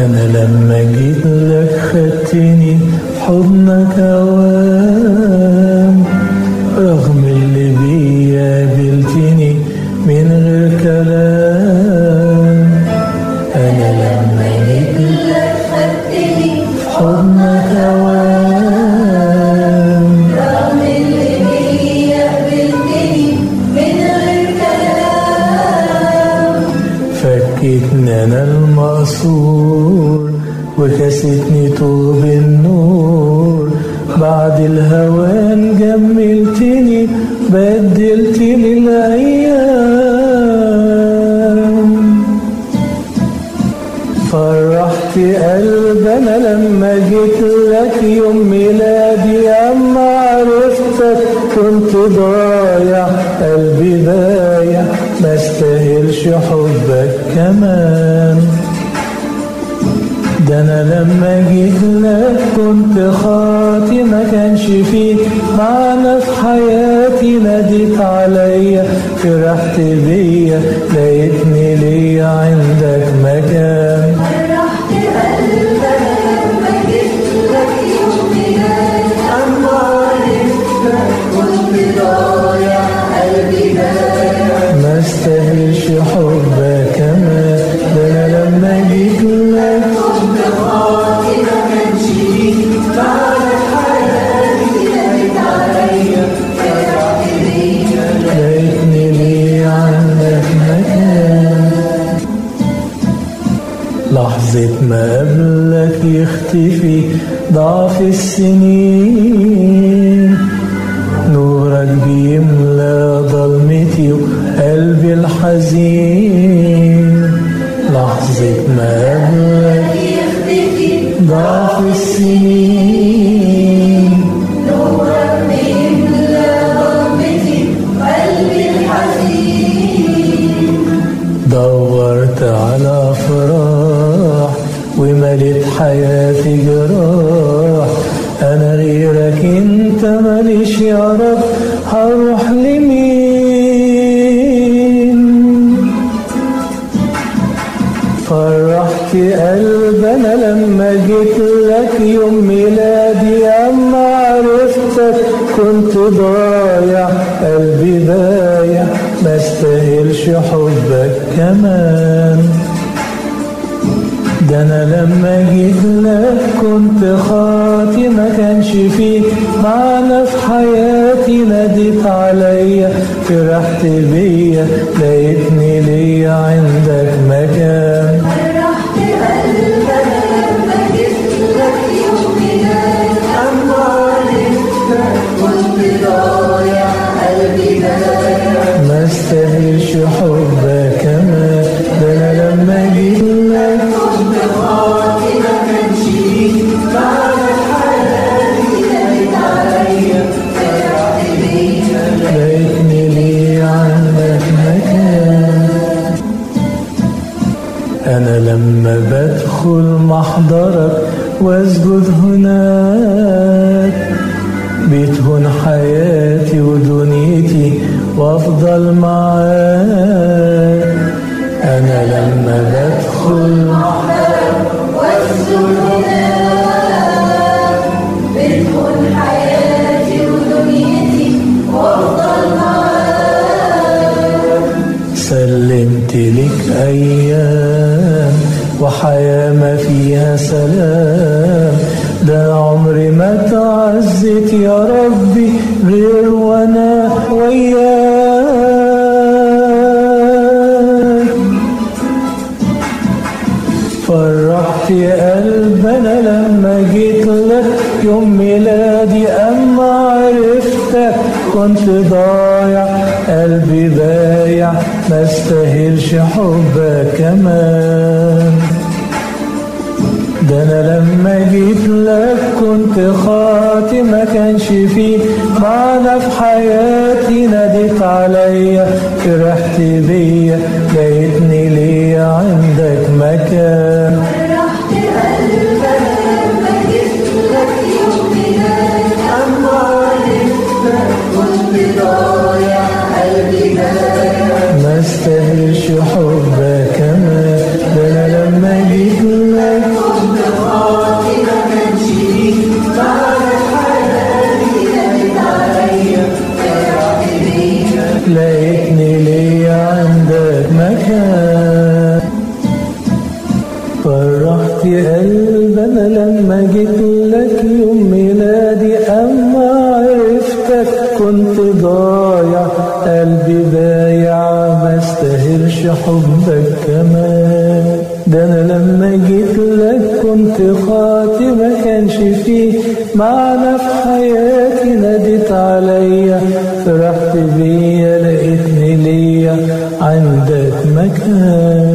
أنا لما جيت لك خدتني حضنك أوام رغم اللي بيا قابلتني من غير كلام أنا لما جيت لك خدتني حضنك أوام رغم اللي بيا قبلتني من غير كلام فكتني أنا المقصور وكستني طوب النور بعد الهوان جملتني بدلت لي الأيام فرحت قلبنا لما جيت لك يوم ميلادي أما عرفتك كنت ضايع قلبي ضايع ما استاهلش حبك كمان ده انا لما جيت لك كنت خاطي ما كانش فيه معنى في حياتي ناديت عليا فرحت بيا لقيتني ليا عندك مكان فرحت قلبنا لما جيت لك يوم ميلادي أما عرفتك كنت ضايع قلبي ضايع ما استاهلش حبك كمان ده انا لما جيت لك كنت خاطي ما كانش ليك معنى حياتي ناديت عليا فرحت بيا لقيتني ليه عندك مكان لحظة ما قبلك يختفي ضعف السنين نورك بيملى ظلمتي وقلبي الحزين لحظة ما قبلك يختفي ضعف السنين نورك بيملى ظلمتي قلبي الحزين دورت على فرح ومليت حياتي جراح انا غيرك انت ماليش يا رب هروح لمين فرحت قلبنا لما جيت لك يوم ميلادي اما عرفتك كنت ضايع قلبي ضايع ما استاهلش حبك كمان ده انا لما جيت لك كنت خاطي ما كانش فيه معنى في حياتي ناديت عليا فرحت بيا لقيتني ليا عندك مكان فرحت قلبنا لما جيت لك يوم ميلادي أما عرفتك كنت ضايع قلبي ضايع ما استاهلش حبك كمان ده انا لما جيت لك كنت خاطي ما كانش ليك معنى حياتي ناديت عليا فرحت بيا لقيتني ليه عندك مكان أنا لما بدخل محضرك وأسجد هناك بتهون حياتي ودنيتي وأفضل معاك أنا لما بدخل واسجد هناك بتكون حياتي ودنيتي وافضل معاك سلمت لك أيام وحياة ما فيها سلام ده عمري ما تعزت يا ربي غير وانا وياك فرحت قلبنا لما جيت لك يوم ميلادي أما عرفتك كنت ضايع قلبي بايع ما استاهلش حبك كمان ده انا لما جيت لك كنت خاطي ما كانش فيه معنى في حياتي ناديت عليا فرحت بيا لقيتني ليا عندك مكان فرحت قلبنا لما جيت لك يوم ميلادي أما عرفتك كنت ضايع قلبي ضايع ما استاهلش حبك كمان ده انا لما جيت لك خاطي ما كانش فيه معنى في حياتي ناديت عليا فرحت بيا لقيتني ليا عندك مكان